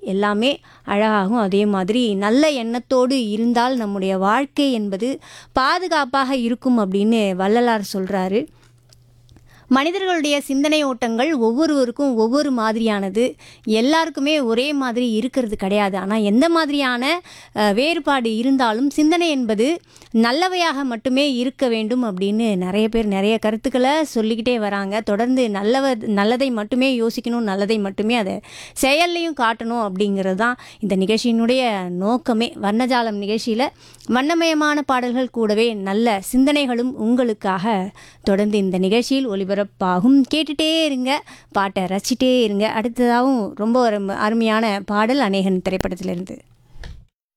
எல்லாமே அழகாகும் அதே மாதிரி நல்ல எண்ணத்தோடு இருந்தால் நம்முடைய வாழ்க்கை என்பது பாதுகாப்பாக இருக்கும் அப்படின்னு வள்ளலார் சொல்கிறாரு மனிதர்களுடைய சிந்தனை ஓட்டங்கள் ஒவ்வொருவருக்கும் ஒவ்வொரு மாதிரியானது எல்லாருக்குமே ஒரே மாதிரி இருக்கிறது கிடையாது ஆனால் எந்த மாதிரியான அஹ், வேறுபாடு இருந்தாலும் சிந்தனை என்பது நல்லவையாக மட்டுமே இருக்க வேண்டும் அப்படின்னு நிறைய பேர் நிறைய கருத்துக்களை சொல்லிக்கிட்டே வராங்க தொடர்ந்து நல்லவ நல்லதை மட்டுமே யோசிக்கணும் நல்லதை மட்டுமே அதை செயல்லையும் காட்டணும் அப்படிங்கிறது தான் இந்த நிகழ்ச்சியினுடைய நோக்கமே வர்ணஜாலம் நிகழ்ச்சியில் வண்ணமயமான பாடல்கள் கூடவே நல்ல சிந்தனைகளும் உங்களுக்காக தொடர்ந்து இந்த நிகழ்ச்சியில் ஒளிபரப்பாகும் கேட்டுட்டே இருங்க பாட்டை ரசிச்சிட்டே இருங்க அடுத்ததாகவும் ரொம்ப ஒரு அருமையான பாடல் அநேகன் திரைப்படத்திலிருந்து